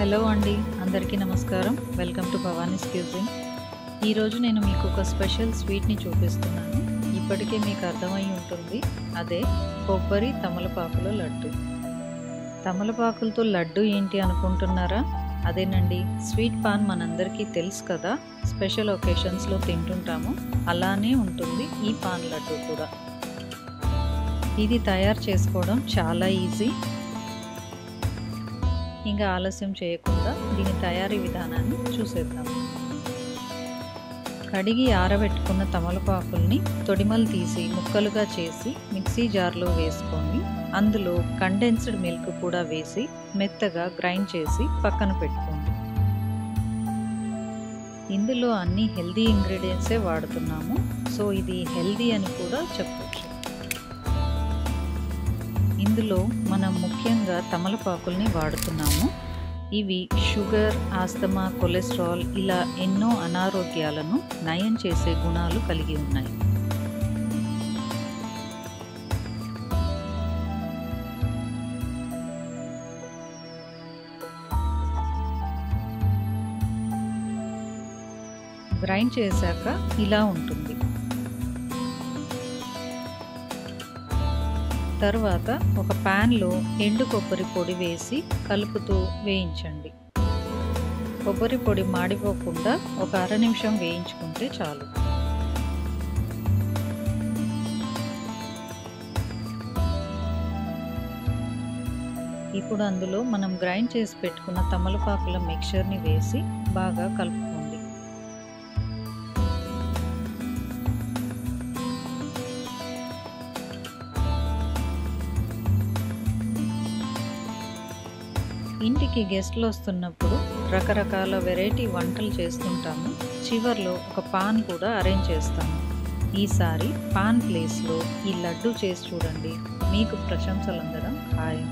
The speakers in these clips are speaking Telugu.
హలో అండి అందరికీ నమస్కారం వెల్కమ్ టు భవానీస్ క్యూజింగ్ ఈరోజు నేను మీకు ఒక స్పెషల్ స్వీట్ని చూపిస్తున్నాను ఇప్పటికే మీకు అర్థమై ఉంటుంది అదే కొబ్బరి తమలపాకుల లడ్డు తమలపాకులతో లడ్డు ఏంటి అనుకుంటున్నారా అదేనండి స్వీట్ పాన్ మనందరికీ తెలుసు కదా స్పెషల్ ఒకేషన్స్లో తింటుంటాము అలానే ఉంటుంది ఈ పాన్ లడ్డు కూడా ఇది తయారు చేసుకోవడం చాలా ఈజీ ఇంకా ఆలస్యం చేయకుండా దీని తయారీ విధానాన్ని చూసేద్దాం కడిగి ఆరబెట్టుకున్న తమలపాకుల్ని తొడిమలు తీసి ముక్కలుగా చేసి మిక్సీ జార్లో వేసుకొని అందులో కండెన్స్డ్ మిల్క్ కూడా వేసి మెత్తగా గ్రైండ్ చేసి పక్కన పెట్టుకోండి ఇందులో అన్ని హెల్దీ ఇంగ్రీడియంట్సే వాడుతున్నాము సో ఇది హెల్దీ అని కూడా చెప్పవచ్చు ఇందులో మనం ముఖ్యంగా తమలపాకుల్ని వాడుతున్నాము ఇవి షుగర్ ఆస్తమా కొలెస్ట్రాల్ ఇలా ఎన్నో అనారోగ్యాలను నయం చేసే గుణాలు కలిగి ఉన్నాయి గ్రైండ్ చేశాక ఇలా ఉంటుంది తర్వాత ఒక ప్యాన్లో ఎండు కొబ్బరి పొడి వేసి కలుపుతూ వేయించండి కొబ్బరి పొడి మాడిపోకుండా ఒక అర నిమిషం వేయించుకుంటే చాలు ఇప్పుడు అందులో మనం గ్రైండ్ చేసి పెట్టుకున్న తమలపాకుల మిక్చర్ని వేసి బాగా కలుపుకోండి ఇంటికి గెస్ట్లు వస్తున్నప్పుడు రకరకాల వెరైటీ వంటలు చేస్తుంటాము చివర్లో ఒక పాన్ కూడా అరేంజ్ చేస్తాము ఈసారి పాన్ ప్లేస్లో ఈ లడ్డు చేసి చూడండి మీకు ప్రశంసలు అందడం ఖాయం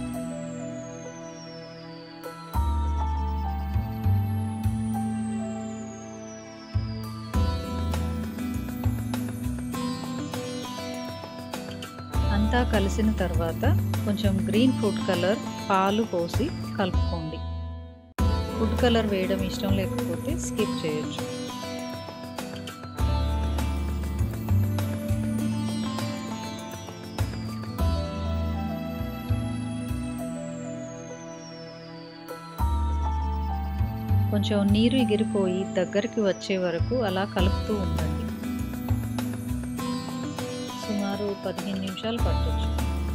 అంతా కలిసిన తర్వాత కొంచెం గ్రీన్ ఫుడ్ కలర్ పాలు పోసి కలుపుకోండి ఫుడ్ కలర్ వేయడం ఇష్టం లేకపోతే స్కిప్ చేయొచ్చు కొంచెం నీరు ఎగిరిపోయి దగ్గరికి వచ్చే వరకు అలా కలుపుతూ ఉండండి సుమారు పదిహేను నిమిషాలు పట్టొచ్చు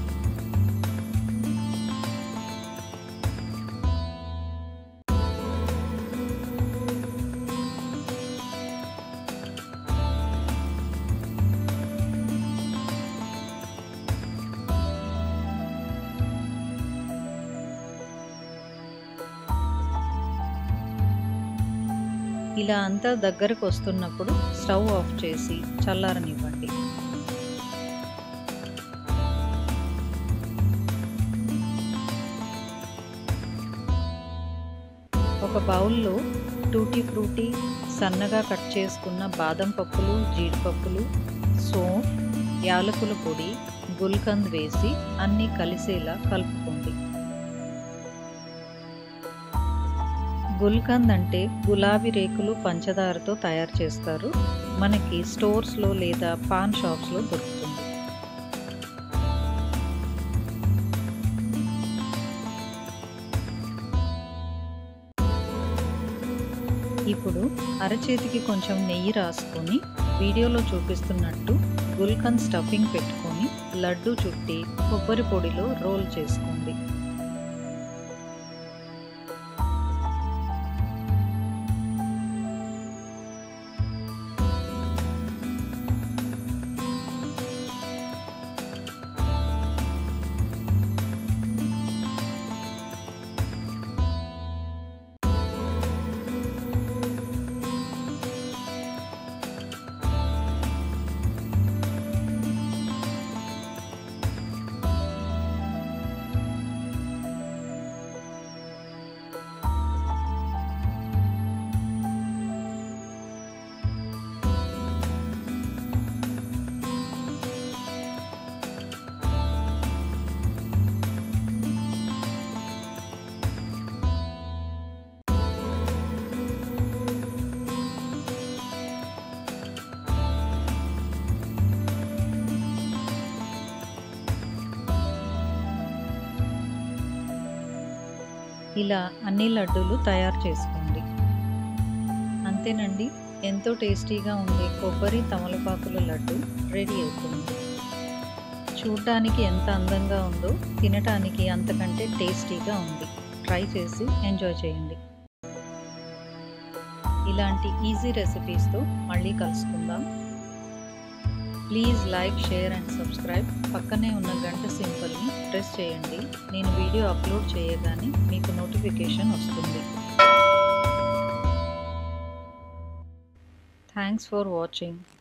ఇలా అంతా దగ్గరకు వస్తున్నప్పుడు స్టవ్ ఆఫ్ చేసి చల్లారనివ్వండి ఒక బౌల్లో టూటీ ఫ్రూటీ సన్నగా కట్ చేసుకున్న బాదం పప్పులు జీడిపప్పులు సోంఫ్ యాలకుల పొడి గుల్కంద్ వేసి అన్నీ కలిసేలా కలుపుకోండి గుల్కంద్ అంటే గులాబీ రేకులు పంచదారతో తయారు చేస్తారు మనకి స్టోర్స్లో లేదా పాన్ షాప్స్లో దొరుకుతుంది ఇప్పుడు అరచేతికి కొంచెం నెయ్యి రాసుకొని వీడియోలో చూపిస్తున్నట్టు గుల్కంద్ స్టఫింగ్ పెట్టుకొని లడ్డు చుట్టి కొబ్బరి పొడిలో రోల్ చేసుకోండి ఇలా అన్ని లడ్డూలు తయారు చేసుకోండి అంతేనండి ఎంతో టేస్టీగా ఉండే కొబ్బరి తమలపాకుల లడ్డు రెడీ అయిపోయింది చూడటానికి ఎంత అందంగా ఉందో తినటానికి అంతకంటే టేస్టీగా ఉంది ట్రై చేసి ఎంజాయ్ చేయండి ఇలాంటి ఈజీ రెసిపీస్తో మళ్ళీ కలుసుకుందాం please like share and subscribe పక్కనే ఉన్న గంట సింబల్ని ప్రెస్ చేయండి నేను వీడియో అప్లోడ్ చేయగానే మీకు నోటిఫికేషన్ వస్తుంది థ్యాంక్స్ ఫర్ వాచింగ్